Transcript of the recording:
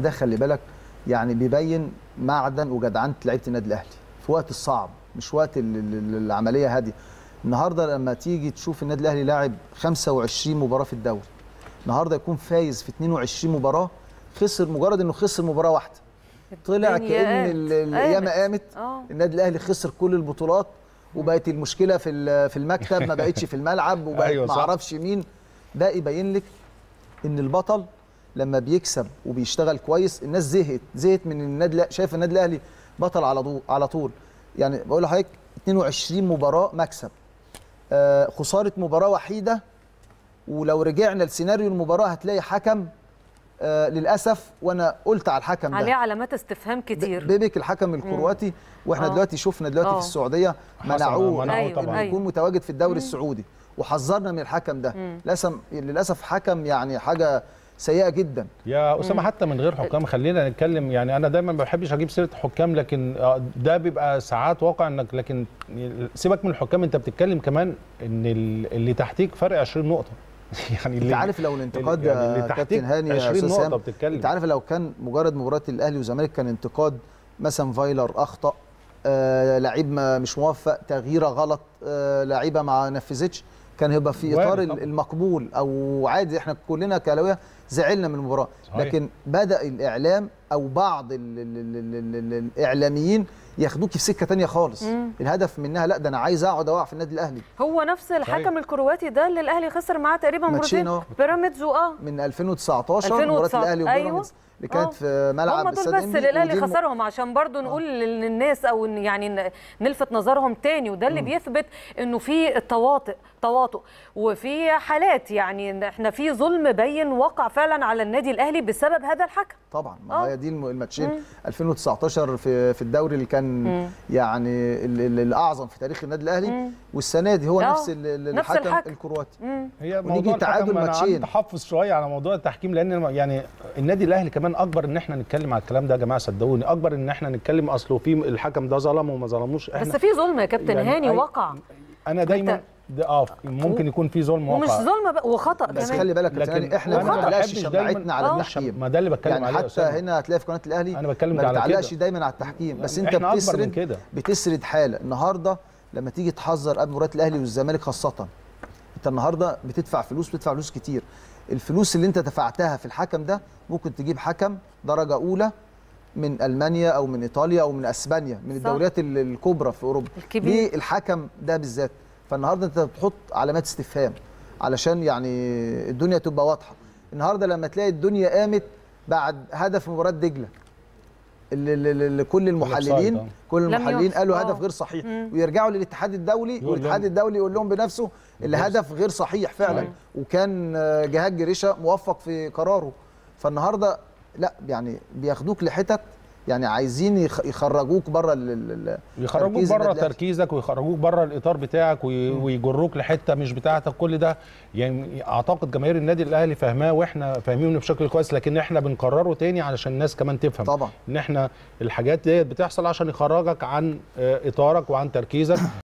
ده خلي بالك يعني بيبين معدن وجدعنه لعيبه النادي الاهلي في وقت الصعب مش وقت ال- ال- العمليه هاديه النهارده لما تيجي تشوف النادي الاهلي لاعب 25 مباراه في الدوري النهارده يكون فايز في 22 مباراه خسر مجرد انه خسر مباراه واحده طلع الدنيا كان قامت. ال- القيامه قامت. قامت اه النادي الاهلي خسر كل البطولات وبقت المشكله في ال- في المكتب ما بقتش في الملعب وبقت أيوة ما صح. اعرفش مين ده يبين لك ان البطل لما بيكسب وبيشتغل كويس الناس زهقت زهقت من النادي الأهلي- شايف النادي الاهلي بطل على طول على طول يعني بقول لحضرتك 22 مباراه مكسب آه خساره مباراه وحيده ولو رجعنا لسيناريو المباراه هتلاقي حكم آه للاسف وانا قلت على الحكم ده عليه علامات استفهام كتير بيبك الحكم الكرواتي واحنا آه. دلوقتي شفنا دلوقتي آه. في السعوديه حصل، منعوه منعوه أيوة، طبعا أيوة. يكون متواجد في الدوري السعودي وحذرنا من الحكم ده للاسف للاسف حكم يعني حاجه سيئه جدا يا اسامه حتى من غير حكام خلينا نتكلم يعني انا دايما ما بحبش اجيب سيره حكام لكن آه، ده بيبقى ساعات واقع انك لكن سيبك من الحكام انت بتتكلم كمان ان ال- اللي تحتيك فرق 20 نقطه يعني انت اللي عارف لو الانتقاد يعني اللي يا تحتيك كابتن هاني يا 20 استاذ نقطة سام بتتكلم. انت عارف لو كان مجرد مباراه الاهلي والزمالك كان انتقاد مثلا فايلر اخطا آه لعيب ما مش موفق تغييره غلط آه لعيبه ما نفذتش كان هيبقى في وارد اطار طبعا. المقبول او عادي احنا كلنا كاهلاويه زعلنا من المباراه صحيح. لكن بدا الاعلام او بعض ال ال ال ال ال الاعلاميين ياخدوك في سكه تانية خالص الهدف منها لا ده انا عايز اقعد اوقع في النادي الاهلي هو نفس الحكم الكرواتي ده اللي الاهلي خسر معاه تقريبا ماتشين مرتين أهو. بيراميدز واه من 2019 مباراه 2019 الاهلي أيوة. وبيراميدز اللي كانت آه. في ملعب هم دول استاد بس إنبي، اللي الاهلي ودي الم- خسرهم عشان برضو نقول للناس او إن يعني ن- نلفت نظرهم تاني وده اللي بيثبت انه في تواطؤ تواطؤ وفي حالات يعني إن احنا في ظلم بين وقع فعلا على النادي الاهلي بسبب هذا الحكم طبعا ما آه. هي دي الم- الماتشين 2019 في في الدوري اللي كان يعني ال- ال- الاعظم في تاريخ النادي الاهلي والسنه دي هو آه. نفس ال- ال- نفس الحكم الحكم. الكرواتي هي ونيجي موضوع تعادل الحكم أنا ماتشين. عندي تحفظ شويه على موضوع التحكيم لان يعني النادي الاهلي كمان اكبر ان احنا نتكلم على الكلام ده يا جماعه صدقوني اكبر ان احنا نتكلم اصله في الحكم ده ظلم وما ظلموش احنا بس في ظلم يا كابتن يعني هاني أي- وقع انا دايما أنت- ده اه ممكن يكون في ظلم ومش واقع ظلم بقى وخطا بس كمان خلي بالك يا لكن كابتن هاني، احنا أنا ما ما بنعلقش بحبش دايماً- شماعتنا على آه. التحكيم ما ده اللي بتكلم يعني عليه يا حتى أسامة. هنا هتلاقي في قناه الاهلي أنا بتكلم ما على كده. بتعلقش دايما على التحكيم بس انت إحنا أكبر من بتسرد كده. بتسرد حاله النهارده لما تيجي تحذر قبل مباراه الاهلي والزمالك خاصه انت النهارده بتدفع فلوس بتدفع فلوس كتير الفلوس اللي انت دفعتها في الحكم ده ممكن تجيب حكم درجه اولى من المانيا او من ايطاليا او من اسبانيا من صح. الدوريات ال- الكبرى في اوروبا الكبير. ليه الحكم ده بالذات فالنهارده انت بتحط علامات استفهام علشان يعني الدنيا تبقى واضحه النهارده لما تلاقي الدنيا قامت بعد هدف مباراه دجله اللي, اللي, اللي كل الأوفسايد، المحللين آه. كل لم المحللين يحسب، قالوا آه. هدف غير صحيح ويرجعوا للاتحاد الدولي يقول والاتحاد لهم- الدولي يقول لهم بنفسه اللي هدف غير صحيح فعلا صحيح. وكان آه، جهاد جريشه موفق في قراره فالنهارده لا يعني بياخدوك لحتت يعني عايزين يخ- يخرجوك بره ال- ال- ال- يخرجوك تركيز بره النادي الأهلي. تركيزك ويخرجوك بره الاطار بتاعك وي- ويجروك لحته مش بتاعتك كل ده يعني اعتقد جماهير النادي الاهلي فاهماه واحنا فاهمينه بشكل كويس لكن احنا بنكرره تاني علشان الناس كمان تفهم طبعا. ان احنا الحاجات ديت بتحصل عشان يخرجك عن آه، اطارك وعن تركيزك